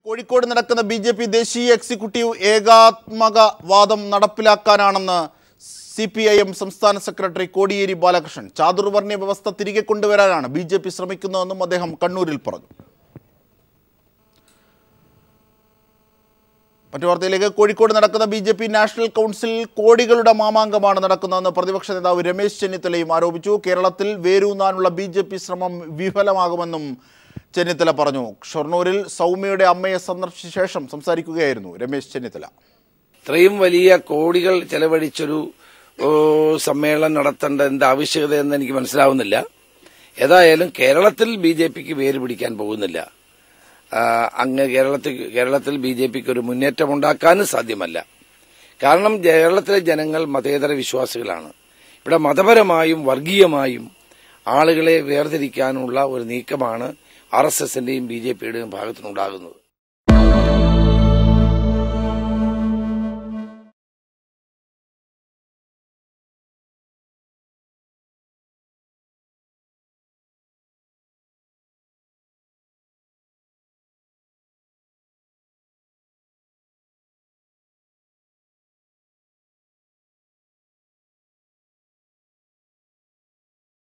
കോഴിക്കോട് നടക്കുന്ന B J P ദേശീയ executive ഏകാത്മക വാദം നടപ്പിലാക്കാനാണെന്ന് സി പി ഐ എം സംസ്ഥാന സെക്രട്ടറി കോടിയേരി ബാലകൃഷ്ണൻ ചാതുർവർണ്ണ വ്യവസ്ഥ തിരികെ കൊണ്ടുവരാനാണ് ബി ജെ പി ശ്രമിക്കുന്നതെന്നും അദ്ദേഹം കണ്ണൂരിൽ പറഞ്ഞു മറ്റു വാർത്തയിലേക്ക് കോഴിക്കോട് നടക്കുന്ന B J P national council കോടികളുടെ മാമാങ്കമാണ് നടക്കുന്നതെന്ന് പ്രതിപക്ഷ നേതാവ് രമേശ് ചെന്നിത്തലയും ആരോപിച്ചു കേരളത്തിൽ വേരൂന്നാനുള്ള ബി ജെ പി ശ്രമം വിഫലമാകുമെന്നും ചെന്നിത്തല പറഞ്ഞു ഷൊർണൂരിൽ സൗമ്യയുടെ അമ്മയെ സന്ദർശിച്ച ശേഷം സംസാരിക്കുകയായിരുന്നു രമേശ് ചെന്നിത്തല ഇത്രയും വലിയ കോടികൾ ചെലവഴിച്ചൊരു ഓ, സമ്മേളനം നടത്തേണ്ട എന്ത് ആവശ്യകതയെന്ന് എനിക്ക് മനസ്സിലാവുന്നില്ല ഏതായാലും കേരളത്തിൽ ബി ജെ പിക്ക് വേര് പിടിക്കാൻ പോകുന്നില്ല ആ, അങ്ങ് കേരളത്തിൽ കേരളത്തിൽ ബി ജെ പിക്ക് ഒരു മുന്നേറ്റം ഉണ്ടാക്കാനും സാധ്യമല്ല കാരണം കേരളത്തിലെ ജനങ്ങൾ മതേതര വിശ്വാസികളാണ് ഇവിടെ മതപരമായും വർഗീയമായും ആളുകളെ വേർതിരിക്കാനുള്ള ഒരു നീക്കമാണ് ആർ എസ് എസിന്റെയും ബി ജെ പിയുടെയും ഭാഗത്തുനിന്നുണ്ടാകുന്നത്